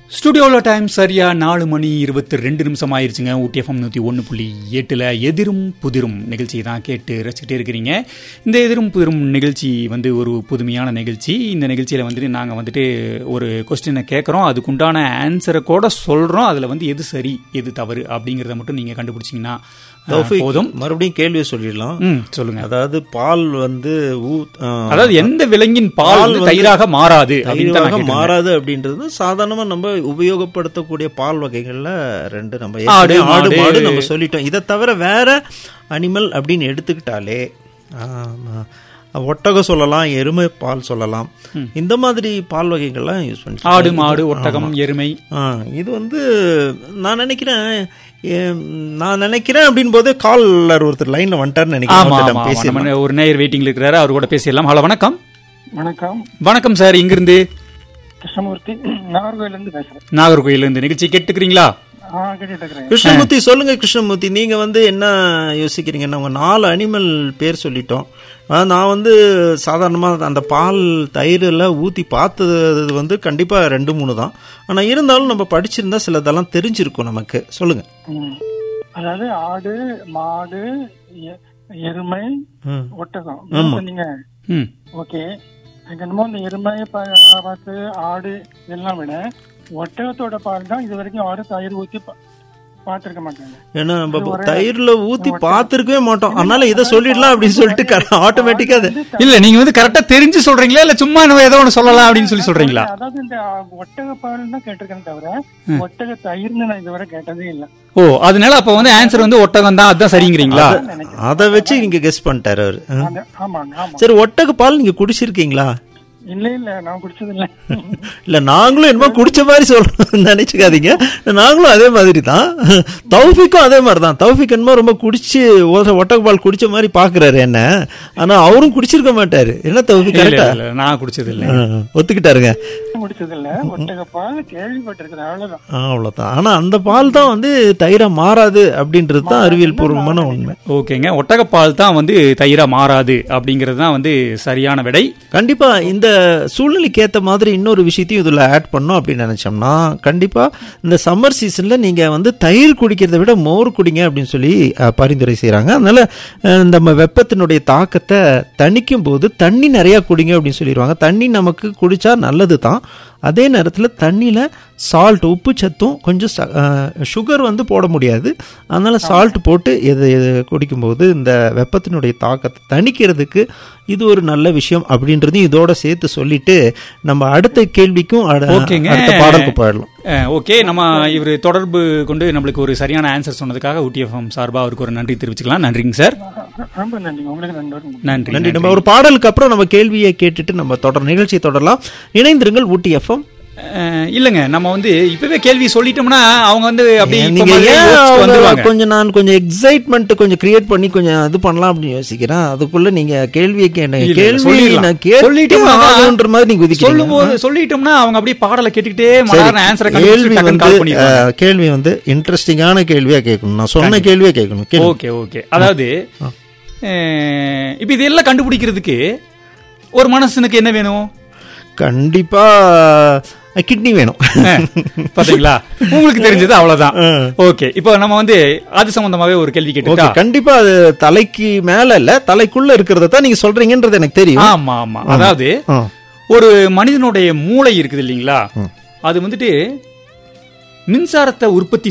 ஸ்டுடியோவில் டைம் சரியா நாலு மணி இருபத்தி ரெண்டு நிமிஷம் ஆயிருச்சுங்க ஊட்டி எஃப்எம் நூற்றி ஒன்று புள்ளி எட்டில் எதிரும் புதிரும் நிகழ்ச்சி தான் கேட்டு ரசிச்சுட்டே இருக்கிறீங்க இந்த எதிரும் புதிரும் நிகழ்ச்சி வந்து ஒரு புதுமையான நிகழ்ச்சி இந்த நிகழ்ச்சியில் வந்துட்டு நாங்கள் வந்துட்டு ஒரு கொஸ்டினை கேட்குறோம் அதுக்குண்டான ஆன்சரை கூட சொல்கிறோம் அதில் வந்து எது சரி எது தவறு அப்படிங்கிறத மட்டும் நீங்கள் கண்டுபிடிச்சிங்கன்னா அஹ், தௌஃபிக், போதும் மறுபடியும் கேள்வியை சொல்லிடலாம் ம் சொல்லுங்க அதாவது பால் வந்து ஊ- ஆ, அதாவது எந்த விலங்கின் பால் பால் வந்து வந்து தயிராக மாறாது அப்படின்னு தான் நான் தயிராக கேட்டிருந்தேன். மாறாது அப்படின்றது சாதாரணமா நம்ம உபயோகப்படுத்தக்கூடிய பால் வகைகள்ல ரெண்டு நம்ம ஆடு, ஏற்கனவே ஆடு மாடு. மாடு நம்ம சொல்லிட்டோம் இதை தவிர வேற அனிமல் அப்படின்னு எடுத்துக்கிட்டாலே ஆமா, ஒட்டகம் சொல்லலாம் எருமை பால் சொல்லலாம் இந்த மாதிரி பால் வகைகள்லாம் யூஸ் பண்ணி ஆடு மாடு ஒட்டகம் எருமை ஆ, இது வந்து நான் நினைக்கிறேன் ஏம், நான் நினைக்கிறேன் அப்படின் போது காலர் ஒருத்தர் லைன்ல வந்துட்டாருன்னு நினைக்கிறேன் ஆமா அவர்கிட்ட ஆமா பேசி ஆமா. நம்ம ஒரு நேயர் வெயிட்டிங்ல இருக்கிறாரு அவர் கூட பேசிடலாம் ஹலோ வணக்கம் வணக்கம் வணக்கம் சார் இங்கிருந்து கிருஷ்ணமூர்த்தி நாகர்கோயில இருந்து பேசுறேன் நாகர்கோயில் இந்த நிகழ்ச்சி கேட்டுக்கிறீங்களா ஆ கேட்டுட்டு இருக்கிறேன் கிருஷ்ணமூர்த்தி சொல்லுங்க கிருஷ்ணமூர்த்தி நீங்க வந்து என்ன யோசிக்கிறீங்கன்னா உங்க நாலு அனிமல் பேர் சொல்லிட்டோம் ஆனா, நான் வந்து சாதாரணமா அந்த பால் தயிரில் ஊத்தி பார்த்தது வந்து கண்டிப்பா ரெண்டு மூணு தான் ஆனா இருந்தாலும் நம்ம படிச்சிருந்தா சிலதெல்லாம் தெரிஞ்சிருக்கும் நமக்கு சொல்லுங்க ம். அதாவது ஆடு மாடு எ- எருமை ம். ஒட்டகம் ஆமா. சொன்னீங்க ம் ஓகே எனக்கு என்னமோ இந்த எருமை ப- பார்த்து ஆடு இதெல்லாம் விட ஒட்டகத்தோட பால் தான் இது வரைக்கும் யாரும் தயிர் ஊத்தி பா- பார்த்திருக்க மாட்டாங்க ஏன்னா நம்ம தயிர்ல ஊத்தி பார்த்திருக்கவே மாட்டோம் அதனால இதை சொல்லிடலாம் அப்படின்னு சொல்லிட்டு ஆட்டோமேட்டிக்கா அது இல்ல நீங்க வந்து கரெக்டா தெரிஞ்சு சொல்றீங்களா இல்ல சும்மா நம்ம ஏதோ ஒண்ணு சொல்லலாம் அப்படின்னு சொல்லி சொல்றீங்களா அதாவது இந்த ஒட்டக பால் தான் கேட்டிருக்கேன் தவிர ஒட்டக தயிர்னு நான் இதுவரை கேட்டதே இல்ல ஓ அதனால அப்ப வந்து ஆன்சர் வந்து ஒட்டகம் தான் அதான் சரிங்கிறீங்களா அதை வச்சு நீங்க கெஸ் பண்ணிட்டாரு அவரு ஆ. அந்த- ஆமாங்க ஆமா சரி ஒட்டக பால் நீங்க குடிச்சிருக்கீங்களா இல்ல இல்ல நான் குடிச்சது இல்ல இல்ல நாங்களும் என்னமோ குடிச்ச மாதிரி சொல்றோம் நினைச்சுக்காதீங்க நாங்களும் அதே மாதிரி தான் தௌஃபிக்கும் அதே மாதிரி தான் தௌஃபிக் என்னமோ ரொம்ப குடிச்சு ஒரு ஒட்டக பால் குடிச்ச மாதிரி பாக்குறாரு என்ன ஆனா அவரும் குடிச்சிருக்க மாட்டாரு என்ன தௌஃபிக் இல்ல, கரெக்டா இல்ல, நான் குடிச்சது இல்ல ஒத்துக்கிட்டாருங்க குடிச்சது இல்ல ஒட்டக பால் கேள்விப்பட்டிருக்கிறேன் அவ்வளவுதான் ஆ, அவ்வளவுதான் ஆனா அந்த பால் தான் வந்து தயிரா மாறாது அப்படின்றது தான் அறிவியல் பூர்வமான உண்மை ஓகேங்க ஒட்டகப்பால் தான் வந்து தயிரா மாறாது அப்படிங்கிறது தான் வந்து சரியான விடை கண்டிப்பா இந்த சூழ்நிலைக்கு ஏத்த மாதிரி இன்னொரு விஷயத்தையும் இதுல ஆட் பண்ணோம் அப்படின்னு நினைச்சோம்னா கண்டிப்பா இந்த சம்மர் சீசன்ல நீங்க வந்து தயிர் குடிக்கிறதை விட மோர் குடிங்க அப்படின்னு சொல்லி அஹ், பரிந்துரை செய்றாங்க அதனால அஹ், நம்ம வெப்பத்தினுடைய தாக்கத்தை தணிக்கும் போது தண்ணி நிறைய குடிங்க அப்படின்னு சொல்லிடுவாங்க தண்ணி நமக்கு குடிச்சா நல்லது தான் அதே நேரத்தில் தண்ணியில் சால்ட் உப்பு சத்தும் கொஞ்சம் சுகர் வந்து போட முடியாது அதனால சால்ட் போட்டு எது எது குடிக்கும்போது இந்த வெப்பத்தினுடைய தாக்கத்தை தணிக்கிறதுக்கு இது ஒரு நல்ல விஷயம் அப்படின்றதையும் இதோட சேர்த்து சொல்லிட்டு நம்ம அடுத்த கேள்விக்கும் அட- ஓகேங்க. அடுத்த பாடலுக்கு போயிடலாம் அஹ், ஓகே நம்ம இவர் தொடர்பு கொண்டு நம்மளுக்கு ஒரு சரியான ஆன்சர் சொன்னதுக்காக ஊட்டிஎஃப்எம் சார்பா அவருக்கு ஒரு நன்றி தெரிவிச்சுக்கலாம் நன்றிங்க சார் ரொம்ப நன்றி உங்களுக்கு நன்றி நன்றி நன்றி நம்ம ஒரு பாடலுக்கு அப்புறம் நம்ம கேள்வியை கேட்டுட்டு நம்ம தொடர் நிகழ்ச்சியை தொடரலாம் இணைந்திருங்கள் ஊட்டி எஃப்எம் அஹ், இல்லங்க நம்ம வந்து இப்பவே கேள்வி சொல்லிட்டோம்னா அவங்க வந்து அப்படியே இப்ப நீங்க மாதிரியே ஏன் யோசிச்சுட்டு அவங்க வந்துருவாங்க கொஞ்சம் நான் கொஞ்சம் எக்ஸைட்மெண்ட் கொஞ்சம் கிரியேட் பண்ணி கொஞ்சம் இது பண்ணலாம் அப்படின்னு யோசிக்கிறேன் அதுக்குள்ள நீங்க கேள்வியை கேட்ட இல்ல, கேள்வி சொல்லிடலாம். நான் கேட்டு சொல்லிட்டோம்னா ஆகணுன்ற மாதிரி நீங்க சொல்லும் குதிக்கிறீங்க போது சொல்லிட்டோம்னா அவங்க அப்படியே பாடலை கேட்டுக்கிட்டே சரி, மலான ஆன்சரை கேள்வி கண்டுபிடிச்சு வந்து கால் பண்ணிடுவாங்க அஹ், கேள்வி வந்து இன்ட்ரெஸ்டிங்கான கேள்வியா கேட்கணும் நான் சொன்ன கேள்வியா கேட்கணும் கேள்வி ஓகே ஓகே அதாவது அஹ், இப்ப இதெல்லாம் கண்டுபிடிக்கிறதுக்கு ஒரு மனசனுக்கு என்ன வேணும் கண்டிப்பா கிட்னி வேணும் அஹ், பாத்தீங்களா உங்களுக்கு தெரிஞ்சது அவ்வளவுதான் ஓகே இப்போ நம்ம வந்து அது சம்பந்தமாவே ஒரு கேள்வி ஓகே கேட்டுட்டா கண்டிப்பா அது தலைக்கு மேல இல்ல தலைக்குள்ள இருக்கிறத தான் நீங்க சொல்றீங்கன்றது எனக்கு தெரியும் ஆமா ஆமா அதாவது ஆ. ஒரு மனிதனுடைய மூளை இருக்குது இல்லைங்களா அது வந்துட்டு மின்சாரத்தை உற்பத்தி